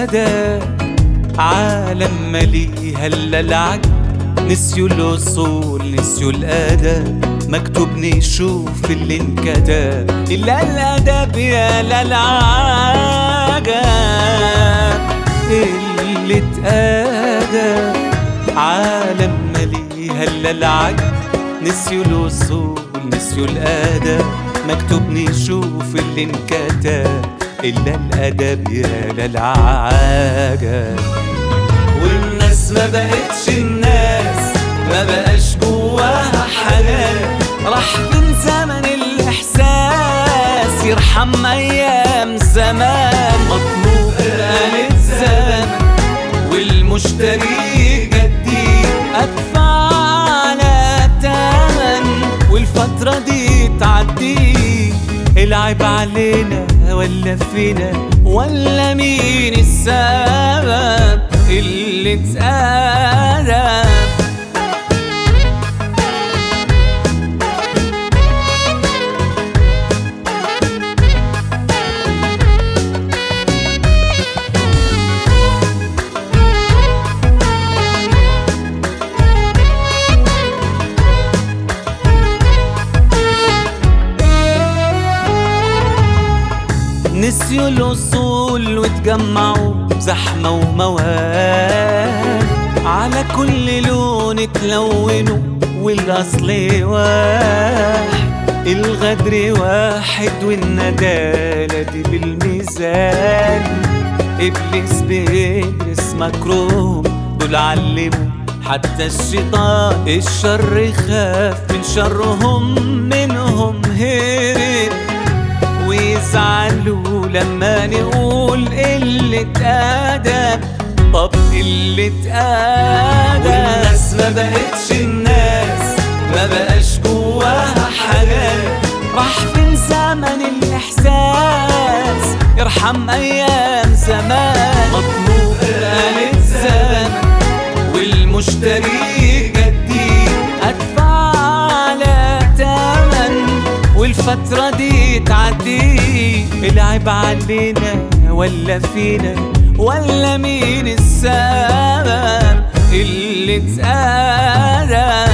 أدب عالم مليها إلا العجب نسيوا الأصول نسيوا الأدب مكتوب نشوف اللي انكتب إلا الأدب يا للعجب اللي اتأدب عالم مليها إلا العجب نسيوا الأصول نسيوا الأدب مكتوب نشوف اللي انكتب إلا الأدب يا للعجب والناس ما بقتش الناس ما بقاش جواها حنان راح فين زمن الإحساس يرحم أيام زمان مطلوب آلة زمن والمشتري جديد أدفع على تمن والفترة دي تعدي العيب علينا ولا فينا ولا مين السبب اللي اتقلب نسيوا الأصول وتجمعوا بزحمة وموال على كل لون اتلونوا والأصل واحد الغدر واحد والندالة دي بالميزان إبليس بإبليس مكروه دول علموا حتى الشيطان الشر خاف من شرهم منهم هرب ويزعلوا لما نقول قلة أدب طب قلة أدب والناس ما بقتش الناس ما بقاش جواها حنان راح فين زمن الإحساس ارحم أيام زمان مطلوب آلة زمن والمشتري جديد أدفع على تمن والفترة دي تعدي العيب علينا ولا فينا ولا مين السبب اللي اتقلب